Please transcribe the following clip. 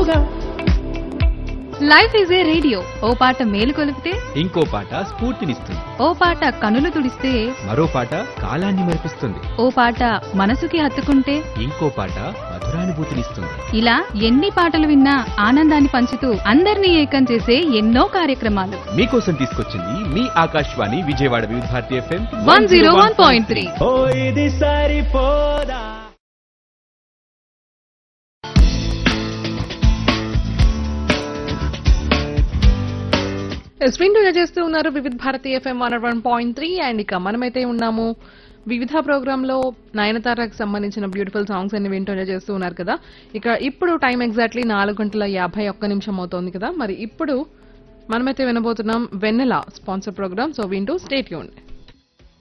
తోడుగా life is a radio ఓ పాట మేలు కొలిపితే ఇంకో పాట స్ఫూర్తినిస్తుంది ఓ పాట కనులు తుడిస్తే మరో పాట కాలాన్ని మరిపిస్తుంది ఓ పాట మనసుకి హత్తుకుంటే ఇంకో పాట మధురానుభూతినిస్తుంది ఇలా ఎన్ని పాటలు విన్నా ఆనందాన్ని పంచుతూ అందరినీ ఏకం చేసే ఎన్నో కార్యక్రమాలు మీకోసం తీసుకొచ్చింది మీ Akashavani Vijayawada Vividh Bharati FM one zero one point three ఓ ఇది సరిపోదా స్క్రీన్ టూ చేస్తూ ఉన్నారు Vividh Bharati FM one one point three and ఇక మనమైతే ఉన్నాము వివిధ ప్రోగ్రామ్ లో నయనతారకు సంబంధించిన బ్యూటిఫుల్ సాంగ్స్ అన్ని వింటూ ఎంజాయ్ చేస్తూ ఉన్నారు కదా ఇక ఇప్పుడు టైం ఎగ్జాక్ట్లీ నాలుగు గంటల యాభై ఒక్క నిమిషం అవుతోంది కదా మరి ఇప్పుడు మనమైతే వినబోతున్నాం వెన్నెల స్పాన్సర్ ప్రోగ్రామ్ సో వింటూ స్టేట్ యూన్